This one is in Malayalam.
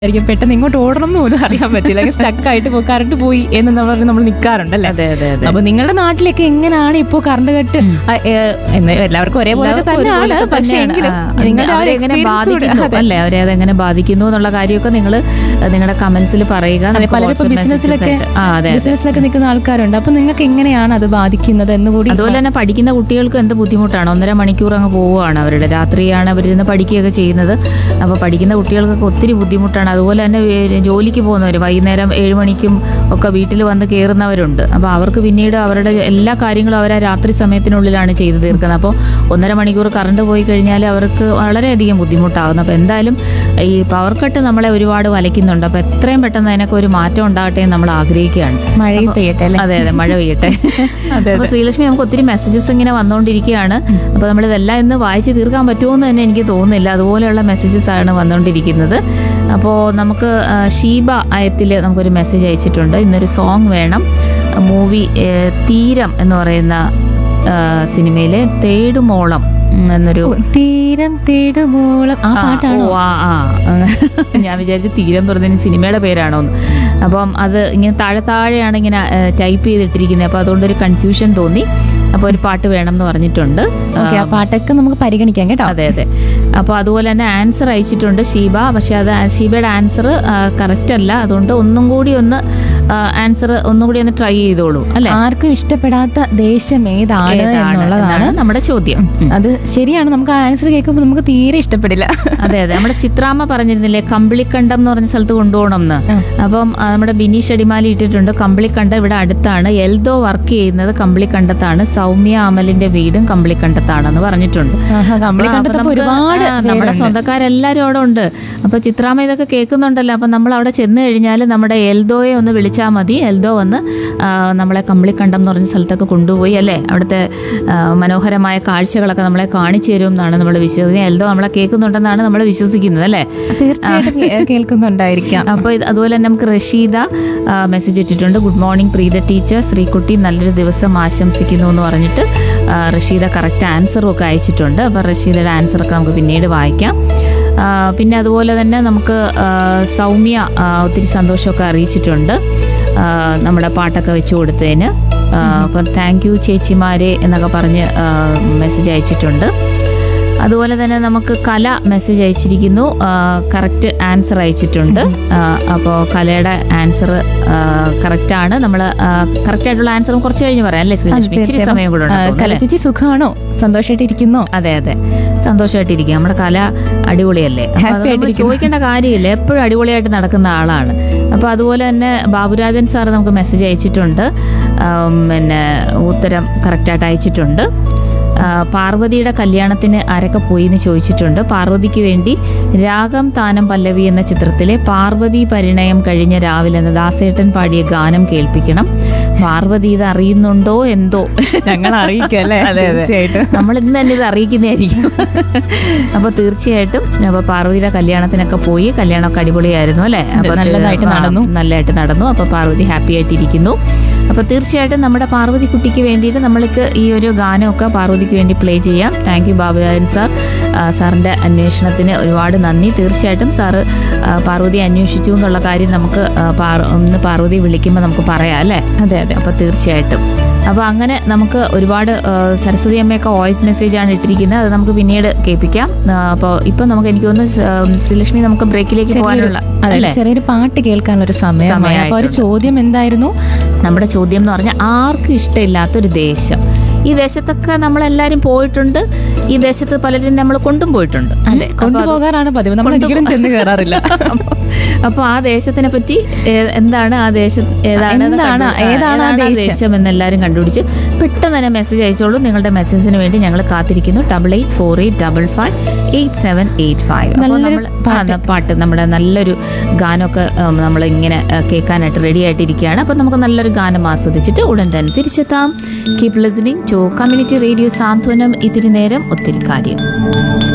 ആയിരിക്കും പെട്ടെന്ന് ഇങ്ങോട്ട് ഓടണം എന്ന് പോലും അറിയാൻ പറ്റില്ല സ്റ്റക്ക് ആയിട്ട് പോ കറണ്ട് പോയി എന്ന് നമ്മൾ നമ്മൾ നിൽക്കാറുണ്ടല്ലേ അതെ അതെ അതെ അപ്പൊ നിങ്ങളുടെ നാട്ടിലൊക്കെ എങ്ങനെയാണ് ഇപ്പോ കറണ്ട് കട്ട് ആ, ഏ, എന്ന് എല്ലാവർക്കും ഒരേപോലെ എല്ലാവർക്കും തന്നെയാണ് ഒരുപോലൊക്കെ പക്ഷെ തന്നെയാണ്. എങ്കിലും ആ, നിങ്ങളുടെ ആ ഒരു അവരെങ്ങനെ experience കൂടെ- ബാധിക്കുന്നു അതെ. അല്ലേ അവരെ അതെങ്ങനെ ബാധിക്കുന്നു എന്നുള്ള കാര്യമൊക്കെ നിങ്ങൾ നിങ്ങളുടെ കമന്റ്സിൽ പറയുക അതെ നമുക്ക് പലരും ഇപ്പൊ WhatsApp messages ബിസിനസ്സിലൊക്കെ ആയിട്ട്. ആ അതെ അതെ ബിസിനസ്സിലൊക്കെ നിൽക്കുന്ന ആൾക്കാരുണ്ട് അപ്പൊ നിങ്ങൾക്ക് എങ്ങനെയാണ് അത് ബാധിക്കുന്നത് എന്ന് കൂടി അതുപോലെ തന്നെ പഠിക്കുന്ന കുട്ടികൾക്ക് എന്ത് ബുദ്ധിമുട്ടാണ് ഒന്നര മണിക്കൂർ അങ്ങ് പോവുകയാണ് അവരുടെ രാത്രിയാണ് അവരിരുന്ന് പഠിക്കുകയൊക്കെ ചെയ്യുന്നത് അപ്പോൾ പഠിക്കുന്ന കുട്ടികൾക്കൊക്കെ ഒത്തിരി ബുദ്ധിമുട്ടാണ് അതുപോലെ തന്നെ വേ- ജോലിക്ക് പോകുന്നവർ വൈകുന്നേരം ഏഴ് മണിക്കും ഒക്കെ വീട്ടിൽ വന്ന് കയറുന്നവരുണ്ട് അപ്പോൾ അവർക്ക് പിന്നീട് അവരുടെ എല്ലാ കാര്യങ്ങളും അവർ ആ രാത്രി സമയത്തിനുള്ളിലാണ് ചെയ്തു തീർക്കുന്നത് അപ്പോൾ ഒന്നര മണിക്കൂർ കറണ്ട് പോയി കഴിഞ്ഞാൽ അവർക്ക് വളരെയധികം ബുദ്ധിമുട്ടാകുന്നു അപ്പോൾ എന്തായാലും ഈ പവർ കട്ട് നമ്മളെ ഒരുപാട് വലയ്ക്കുന്നുണ്ട് അപ്പോൾ എത്രയും പെട്ടെന്ന് അതിനൊക്കെ ഒരു മാറ്റം ഉണ്ടാകട്ടെ എന്ന് നമ്മൾ ആഗ്രഹിക്കുകയാണ് മഴയും പെയ്യട്ടെ അല്ലേ അതെ അതെ മഴ പെയ്യട്ടെ അതെ, അപ്പൊ ശ്രീലക്ഷ്മി നമുക്ക് ഒത്തിരി മെസ്സേജസ് ഇങ്ങനെ വന്നുകൊണ്ടിരിക്കുകയാണ് അപ്പൊ നമ്മൾ ഇതെല്ലാം ഇന്ന് വായിച്ച് തീർക്കാൻ പറ്റുമോ എന്ന് തന്നെ എനിക്ക് തോന്നുന്നില്ല അതുപോലെയുള്ള മെസ്സേജസ് ആണ് വന്നുകൊണ്ടിരിക്കുന്നത് അപ്പോൾ നമുക്ക് ആ, ഷീബ അയത്തിൽ നമുക്കൊരു മെസ്സേജ് അയച്ചിട്ടുണ്ട് ഇന്നൊരു സോങ് വേണം മൂവി തീരം എന്ന് പറയുന്ന ആ, സിനിമയിലെ തേടുമോളം ഉം, എന്നൊരു തീരം തേടുമോളം ആ ആ, പാട്ടാണോ ഓ, ആ, ആ. ഞാൻ വിചാരിച്ചു തീരം പറഞ്ഞ സിനിമയുടെ പേരാണോ എന്ന് അപ്പം അത് ഇങ്ങനെ താഴെ താഴെയാണ് ഇങ്ങനെ ടൈപ്പ് ചെയ്തിട്ടിരിക്കുന്നത് അപ്പോൾ അതുകൊണ്ടൊരു കൺഫ്യൂഷൻ തോന്നി അപ്പോൾ ഒരു പാട്ട് വേണം എന്ന് പറഞ്ഞിട്ടുണ്ട് ഓക്കെ ആ പാട്ടൊക്കെ നമുക്ക് പരിഗണിക്കാം കേട്ടോ അതെ അതെ അപ്പോൾ അതുപോലെ തന്നെ ആൻസർ അയച്ചിട്ടുണ്ട് ഷീബ പക്ഷെ അത് ആ- ഷീബയുടെ ആൻസർ കറക്റ്റ് അല്ല അതുകൊണ്ട് ഒന്നും കൂടി ഒന്ന് ആൻസർ ഒന്നും കൂടി ഒന്ന് ട്രൈ ചെയ്തോളൂ അല്ലെ ആർക്കും ഇഷ്ടപ്പെടാത്ത ദേശം ഏതാണ് എന്നുള്ളതാണ് എന്നാണ് നമ്മുടെ ചോദ്യം ഉം. അത് ശരിയാണ് നമുക്ക് ആൻസർ കേൾക്കുമ്പോൾ നമുക്ക് തീരെ ഇഷ്ടപ്പെടില്ല അതെ അതെ നമ്മുടെ ചിത്രാമ്മ പറഞ്ഞിരുന്നില്ലേ കമ്പിളിക്കണ്ടം എന്ന് പറഞ്ഞ സ്ഥലത്ത് കൊണ്ടുപോകണം എന്ന് ആ. അപ്പം ആ, നമ്മുടെ ബിനീഷ് അടിമാലി ഇട്ടിട്ടുണ്ട് കമ്പിളിക്കണ്ടം ഇവിടെ അടുത്താണ് എൽദോ വർക്ക് ചെയ്യുന്നത് കമ്പിളിക്കണ്ടത്താണ് സൗമ്യ അമലിന്റെ വീടും കമ്പിളിക്കണ്ടത്താണെന്ന് പറഞ്ഞിട്ടുണ്ട് ആഹാ, കമ്പിളി അപ്പൊ കണ്ടപ്പോ നമുക്ക് ഒരുപാട് ആ, നമ്മുടെ പേരുണ്ട്. സ്വന്തക്കാരെല്ലാരും അവിടെ ഉണ്ട് അപ്പൊ ചിത്രാമ്മ ഇതൊക്കെ കേൾക്കുന്നുണ്ടല്ലോ അപ്പൊ നമ്മൾ അവിടെ ചെന്ന് കഴിഞ്ഞാൽ നമ്മുടെ എൽദോയെ ഒന്ന് വിളിച്ചാൽ മതി എൽദോ വന്ന് ആ, നമ്മളെ കമ്പിളിക്കണ്ടം എന്ന് പറഞ്ഞ സ്ഥലത്തൊക്കെ കൊണ്ടുപോയി അല്ലേ അവിടുത്തെ ആ, മനോഹരമായ കാഴ്ചകളൊക്കെ നമ്മളെ കാണിച്ചു തരും എന്നാണ് നമ്മൾ വിശ്വസിക്കുന്നത് എൽദോ നമ്മളെ കേൾക്കുന്നുണ്ടെന്നാണ് നമ്മൾ വിശ്വസിക്കുന്നത് അല്ലേ തീർച്ചയായിട്ടും കേ- കേൾക്കുന്നുണ്ടായിരിക്കാം അപ്പോൾ ഇത് അതുപോലെ തന്നെ നമുക്ക് റഷീദ മെസ്സേജ് ഇട്ടിട്ടുണ്ട് good morning Preetha teacher Sreekutty നല്ലൊരു ദിവസം ആശംസിക്കുന്നു എന്ന് പറഞ്ഞിട്ട് ആ, റഷീദ കറക്റ്റ് ആൻസറും ഒക്കെ അയച്ചിട്ടുണ്ട് അപ്പോൾ റഷീദയുടെ ആൻസറൊക്കെ നമുക്ക് പിന്നീട് വായിക്കാം ആ, പിന്നെ അതുപോലെ തന്നെ നമുക്ക് ആ, സൗമ്യ ആ, ഒത്തിരി സന്തോഷമൊക്കെ അറിയിച്ചിട്ടുണ്ട് ആ, നമ്മുടെ പാട്ടൊക്കെ വെച്ച് കൊടുത്തതിന് ആ, അപ്പം താങ്ക് യു ചേച്ചിമാരെ എന്നൊക്കെ പറഞ്ഞ് മെസ്സേജ് അയച്ചിട്ടുണ്ട് അതുപോലെ തന്നെ നമുക്ക് കല മെസ്സേജ് അയച്ചിരിക്കുന്നു കറക്റ്റ് ആൻസർ അയച്ചിട്ടുണ്ട് അപ്പോൾ കലയുടെ ആൻസർ കറക്റ്റ് ആണ് നമ്മൾ കറക്റ്റ് ആയിട്ടുള്ള ആൻസറും കുറച്ച് കഴിഞ്ഞ് പറയാം അല്ലേ ശ്രീലക്ഷ്മി ഇച്ചിരി തീർച്ചയായും. സമയം കൂടെ ആ, ഉണ്ടെന്ന് തോന്നുന്നു, അല്ലേ? കലച്ചേച്ചി സുഖമാണോ സന്തോഷമായിട്ട് ഇരിക്കുന്നോ അതെ അതെ സന്തോഷമായിട്ടിരിക്കുക നമ്മുടെ കല അടിപൊളിയല്ലേ അപ്പൊ അത് Happy നമ്മൾ ആയിട്ടിരിക്കുന്നു. ചോദിക്കേണ്ട കാര്യമില്ല എപ്പോഴും അടിപൊളിയായിട്ട് നടക്കുന്ന ആളാണ് അപ്പോൾ അതുപോലെ തന്നെ ബാബുരാജൻ സാർ നമുക്ക് മെസ്സേജ് അയച്ചിട്ടുണ്ട് ആം, പിന്നെ ഉത്തരം കറക്റ്റായിട്ട് അയച്ചിട്ടുണ്ട് ആ, പാർവതിയുടെ കല്യാണത്തിന് ആരൊക്കെ പോയി എന്ന് ചോദിച്ചിട്ടുണ്ട് പാർവതിക്ക് വേണ്ടി രാഗം താനം പല്ലവി എന്ന ചിത്രത്തിലെ പാർവതി പരിണയം കഴിഞ്ഞ രാവിലെ എന്ന ദാസേട്ടൻ പാടിയ ഗാനം കേൾപ്പിക്കണം പാർവതി ഇത് അറിയുന്നുണ്ടോ എന്തോ ഞങ്ങൾ അറിയിക്കാം അല്ലേ അതെ, അതെ. തീർച്ചയായിട്ടും നമ്മൾ ഇന്ന് തന്നെ ഇത് അറിയിക്കുന്നതായിരിക്കും അപ്പൊ തീർച്ചയായിട്ടും അപ്പൊ പാർവതിയുടെ കല്യാണത്തിനൊക്കെ പോയി കല്യാണമൊക്കെ അടിപൊളിയായിരുന്നു അല്ലേ അപ്പൊ നല്ലതായിട്ട് ആ, നടന്നു. നല്ലതായിട്ട് നടന്നു അപ്പൊ പാർവതി ഹാപ്പി ആയിട്ടിരിക്കുന്നു അപ്പൊ തീർച്ചയായിട്ടും നമ്മുടെ പാർവതി കുട്ടിക്ക് വേണ്ടിയിട്ട് നമ്മൾക്ക് ഈ ഒരു ഗാനമൊക്കെ പാർവതിക്ക് വേണ്ടി പ്ലേ ചെയ്യാം താങ്ക് യു ബാബുരാജൻ സാർ ആ, സാറിന്റെ അന്വേഷണത്തിന് ഒരുപാട് നന്ദി തീർച്ചയായിട്ടും സാറ് ആ, പാർവതി അന്വേഷിച്ചു എന്നുള്ള കാര്യം നമുക്ക് ആ, പാർ- ഒന്ന് പാർവതി വിളിക്കുമ്പോൾ നമുക്ക് പറയാം അല്ലേ അതെ അതെ അപ്പോൾ തീർച്ചയായിട്ടും അപ്പോൾ അങ്ങനെ നമുക്ക് ഒരുപാട് ആ, സരസ്വതി അമ്മയൊക്കെ വോയിസ് മെസ്സേജ് ആണ് ഇട്ടിരിക്കുന്നത് അത് നമുക്ക് പിന്നീട് കേൾപ്പിക്കാം അപ്പോൾ ഇപ്പം നമുക്ക് എനിക്ക് തോന്നുന്നു സ്- ആ, ശ്രീലക്ഷ്മി നമുക്ക് ബ്രേക്കിലേക്ക് ചെറിയൊരു പോകാനുള്ള അതെ അല്ലേ ചെറിയൊരു പാട്ട് കേൾക്കാനുള്ള ഒരു സമയമായി അപ്പൊ ഒരു ചോദ്യം എന്തായിരുന്നു നമ്മുടെ ചോദ്യം എന്ന് പറഞ്ഞാൽ ആർക്കും ഇഷ്ടമില്ലാത്തൊരു ദേശം ഈ ദേശത്തൊക്കെ നമ്മളെല്ലാവരും പോയിട്ടുണ്ട് ഈ ദേശത്ത് പലരും നമ്മൾ കൊണ്ടും പോയിട്ടുണ്ട് അതെ കൊണ്ടുപോകാറാണ് പതിവ് നമ്മൾ ഒരിക്കലും ചെന്ന് കയറാറില്ല അപ്പോൾ ആ ദേശത്തിനെ പറ്റി ഏ- എന്താണ് ആ ദേശം ഏതാണ് എന്ന് എന്താണ്? കണ്ടു- ആ, ഏതാണ് ആ ദേശം? ദേശം എന്നെല്ലാവരും കണ്ടുപിടിച്ച് പെട്ടെന്ന് തന്നെ മെസ്സേജ് അയച്ചോളൂ നിങ്ങളുടെ മെസ്സേജിന് വേണ്ടി ഞങ്ങൾ കാത്തിരിക്കുന്നു double eight four eight double five eight seven eight five അപ്പോൾ നല്ലൊരു നമ്മൾ ആ, പാട്ട് നമ്മുടെ നല്ലൊരു ഗാനമൊക്കെ നമ്മൾ ഇങ്ങനെ കേൾക്കാനായിട്ട് റെഡി ആയിട്ടിരിക്കുകയാണ് അപ്പോൾ നമുക്ക് നല്ലൊരു ഗാനം ആസ്വദിച്ചിട്ട് ഉടൻ തന്നെ തിരിച്ചെത്താം keep listening to community radio Santhwanam ഇത്തിരി നേരം ഒത്തിരി കാര്യം